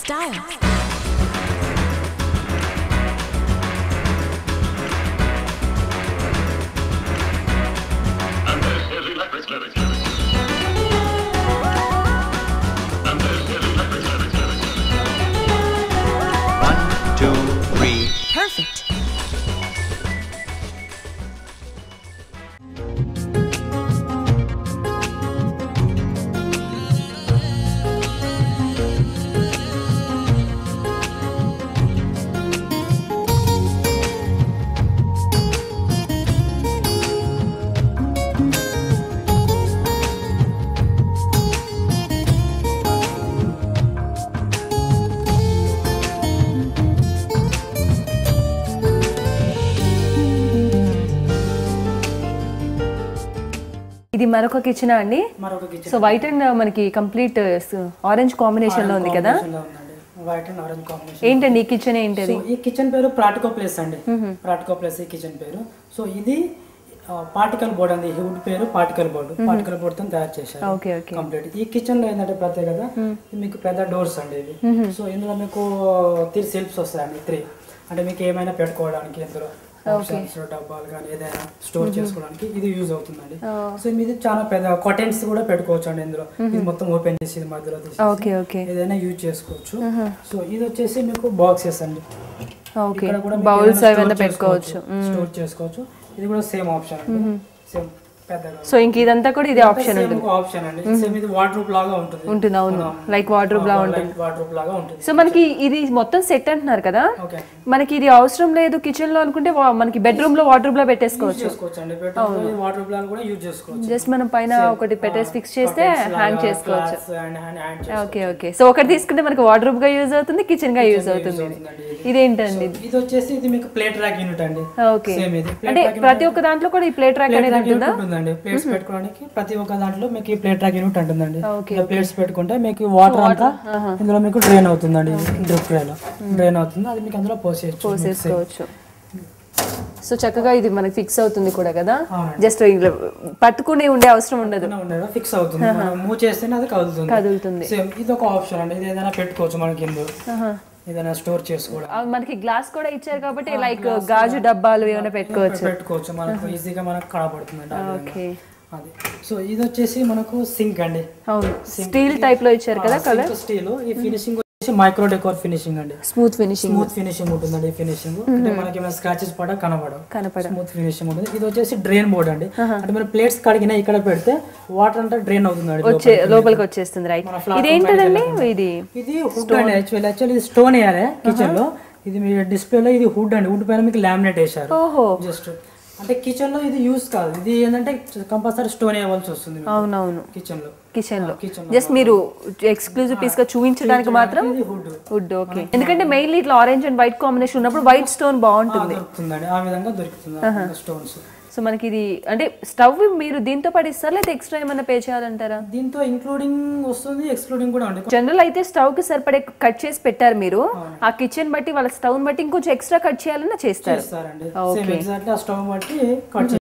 Style. And this is Electric Service. And this is Electric Service. One, two, three. Perfect. ఇది మరొక kitchen అండి మరొక kitchen so white and మనకి complete orange combination లో ఉంది కదా లో ఉందండి వైట్ అండ్ ఆరెంజ్ కాంబినేషన్ ఏంటండి ఈ కిచెన్ ఏంటది సో ఈ కిచెన్ పేరు ప్రాటికో ప్లేస్ అండి ప్రాటికో ప్లేస్ ఈ కిచెన్ పేరు సో ఇది పార్టికల్ బోర్డ్ అండి ఈ వుడ్ పేరు పార్టికల్ బోర్డు పార్టికల్ బోర్డ్ తో తయారు చేశారు ఓకే ఓకే కంప్లీట్ ఈ కిచెన్ లో ఏంటంటే ప్రత్యేకత ఇది మీకు పెద్ద డోర్స్ అండి ఇవి సో ఇందులో మీకు త్రీ సెల్ఫ్స్ వస్తాయండి త్రీ అంటే మీకు ఏమైనా పెట్టుకోవడానికి ఇందులో ఆప్షన్స్ డబ్బాలు కానీ ఏదైనా స్టోర్ చేసుకోవడానికి ఇది యూజ్ అవుతుందండి సో ఇది చాలా పెద్ద కాటన్స్ కూడా పెట్టుకోవచ్చు అండి ఇందులో ఇది మొత్తం ఓపెన్ చేసి ఇది మధ్యలో తీసి ఓకే ఓకే ఏదైనా యూజ్ చేసుకోవచ్చు సో ఇది వచ్చేసి మీకు బాక్సెస్ అండి ఓకే ఇక్కడ కూడా బౌల్స్ అవన్నీ పెట్టుకోవచ్చు స్టోర్ చేసుకోవచ్చు ఇది కూడా సేమ్ ఆప్షన్ అండి సేమ్ పెద్దగా సో ఇంక ఇదంతా కూడా ఇదే ఆప్షన్ ఉంటుంది ఆప్షన్ అండి సేమ్ ఇది వాటర్ లాగా ఉంటుంది ఉంటుంది అవును లైక్ వాటర్ లా ఉంటుంది వాటర్ లాగా ఉంటుంది సో మనకి ఇది మొత్తం సెట్ అంటున్నారు కదా ఓకే మనకి ఇది అవసరం లేదు కిచెన్ లో అనుకుంటే వా- మనకి బెడ్రూమ్ లో వాటర్ బ్లా పెట్టేసుకోవచ్చు చేసుకోవచ్చు అండి పెట్టుకోవచ్చు వాటర్ ప్లాన్ కూడా యూజ్ చేసుకోవచ్చు జస్ట్ మనం పైన ఒకటి పెట్టేసి ఫిక్స్ చేస్తే హ్యాంగ్ చేసుకోవచ్చు and hand hand okay okay so ఒకటి తీసుకుంటే మనకి వార్డ్రోబ్ గా యూజ్ అవుతుంది కిచెన్ గా యూజ్ అవుతుంది అవుతుందండి ఇది. ఇదేంటండి ఇది వచ్చేసి ఇది మీకు ప్లేట్ ర్యాక్ యూనిట్ అండి ఓకే సేమ్ ఇది అంటే ప్రతి ఒక్క దాంట్లో కూడా ఈ ప్లేట్ ర్యాక్ ప్లేట్ అనేది ర్యాక్ యూనిట్ ఉంటుందా ఉంటుందండి ప్లేట్స్ పెట్టుకోవడానికి ప్రతి ఒక్క దాంట్లో మీకు ఈ ప్లేట్ ర్యాక్ యూనిట్ ఉంటుందండి ఓకే, ఇలా ప్లేట్స్ పెట్టుకుంటే మీకు వాటర్ అంతా ఇందులో మీకు డ్రైన్ అవుతుందండి డ్రిప్ ట్రేలో డ్రైన్ అవుతుంది అది మీకు అందులో పోసేయచ్చు పోసేసుకోవచ్చు సో చక్కగా ఇది మనకి ఫిక్స్ అవుతుంది కూడా కదా అవునండి. జస్ట్ పట్టుకునే ఉండే అవసరం ఉండదు ఉండేది ఫిక్స్ అవుతుంది మనం మూవ్ చేస్తేనే అది కదులుతుంది కదులుతుంది సేమ్ ఇది ఒక ఆప్షన్ అండి ఇది ఏదైనా పెట్టుకోవచ్చు మనకి ఇందులో ఏదైనా స్టోర్ చేసుకోవడం ఆ, మనకి గ్లాస్ కూడా ఇచ్చారు కాబట్టి లైక్ గాజు డబ్బాలు ఏమైనా పెట్టుకోవచ్చు పెట్టుకోవచ్చు మనకు ఈజీగా మనకు కనబడుతుంది అండి ఆ విధంగా. ఓకే అది సో ఇది వచ్చేసి మనకు సింక్ అండి అవును స్టీల్ టైప్ లో ఇచ్చారు కదా కలర్ స్టీల్ ఈ ఫినిషింగ్ వచ్చేసి మైక్రో డెకోర్ ఫినిషింగ్ అండి స్మూత్ ఫినిషింగ్ స్మూత్ ఫినిషింగ్ ఉంటుందండి ఈ ఫినిషింగ్ అంటే మనకి ఏమైనా స్క్రాచెస్ పడ కనబడవు కనపడ స్మూత్ ఫినిషింగ్ ఉంటుంది ఇది వచ్చేసి డ్రైన్ బోర్డ్ అండి అంటే మన ప్లేట్స్ కడిగినా ఇక్కడ పెడితే వాటర్ అంతా డ్రైన్ అవుతుంది అండి వచ్చే లోపలికి వచ్చేస్తుంది రైట్ మన ఫ్లాట్ ఇదేంటదండి ఇది ఇది హుడ్ అండి యాక్చువల్లీ యాక్చువల్లీ ఇది స్టోన్ వేయాలి కిచెన్ లో ఇది మీ డిస్ప్లేలో ఇది హుడ్ అండి హుడ్ పైన మీకు లామినేట్ వేశారు ఓహో జస్ట్ అంటే కిచెన్ లో ఇది యూస్ కాదు ఇది ఏంటంటే కంపల్సరీ స్టోన్ వేయవలసి వస్తుంది అవునవును కిచెన్ లో కిచెన్ లో కిచెన్ జస్ట్ మీరు ఎక్స్క్లూజివ్ పీస్ గా చూపించడానికి మాత్రం ఇది హుడ్ వుడ్ ఓకే ఎందుకంటే మెయిన్లీ ఇట్లా ఆరెంజ్ అండ్ వైట్ కాంబినేషన్ ఉన్నప్పుడు వైట్ స్టోన్ బాగుంటుంది దొరుకుతుందండి ఆ విధంగా దొరుకుతుంది స్టోన్స్ సో మనకి ఇది అంటే స్టవ్ మీరు దీంతో పాటు ఇస్తారా లేదా ఎక్స్ట్రా ఏమైనా పే చేయాలంటారా దీంతో ఇంక్లూడింగ్ వస్తుంది ఎక్స్క్లూడింగ్ కూడా ఉంది జనరల్ అయితే స్టవ్ కి సరిపడే కట్ చేసి పెట్టారు మీరు ఆ కిచెన్ బట్టి వాళ్ళ స్టవ్ బట్టి ఇంకొంచెం ఎక్స్ట్రా కట్ చేయాలన్నా చేస్తారు చేస్తారండి సేమ్ ఎగ్జాక్ట్లీ ఆ స్టవ్ బట్టి కట్